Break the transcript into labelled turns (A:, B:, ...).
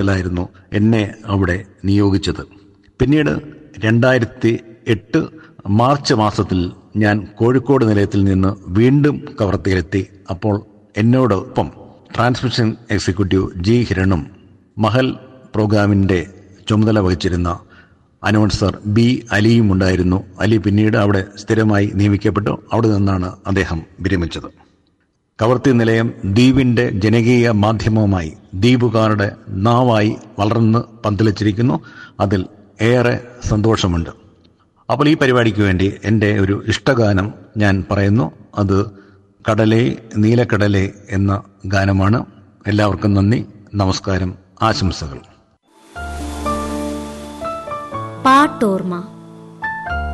A: കാലഘട്ടത്തിലായിരുന്നു എന്നെ അവിടെ നിയോഗിച്ചത് പിന്നീട് രണ്ടായിരത്തി എട്ട് മാർച്ച് മാസത്തിൽ ഞാൻ കോഴിക്കോട് നിലയത്തിൽ നിന്ന് വീണ്ടും കവർത്തിയിലെത്തി അപ്പോൾ എന്നോടൊപ്പം ട്രാൻസ്മിഷൻ എക്സിക്യൂട്ടീവ് ജി ഹിരണും മഹൽ പ്രോഗ്രാമിന്റെ ചുമതല വഹിച്ചിരുന്ന അനൗൺസർ ബി അലിയും ഉണ്ടായിരുന്നു അലി പിന്നീട് അവിടെ സ്ഥിരമായി നിയമിക്കപ്പെട്ടു അവിടെ നിന്നാണ് അദ്ദേഹം വിരമിച്ചത് കവർത്തി നിലയം ദ്വീപിന്റെ ജനകീയ മാധ്യമവുമായി ദ്വീപുകാരുടെ നാവായി വളർന്ന് പന്തലിച്ചിരിക്കുന്നു അതിൽ ഏറെ സന്തോഷമുണ്ട് അപ്പോൾ ഈ പരിപാടിക്ക് വേണ്ടി എൻ്റെ ഒരു ഇഷ്ടഗാനം ഞാൻ പറയുന്നു അത് കടലേ നീലക്കടലേ എന്ന ഗാനമാണ് എല്ലാവർക്കും നന്ദി നമസ്കാരം ആശംസകൾ
B: പാട്ടോർമ്മ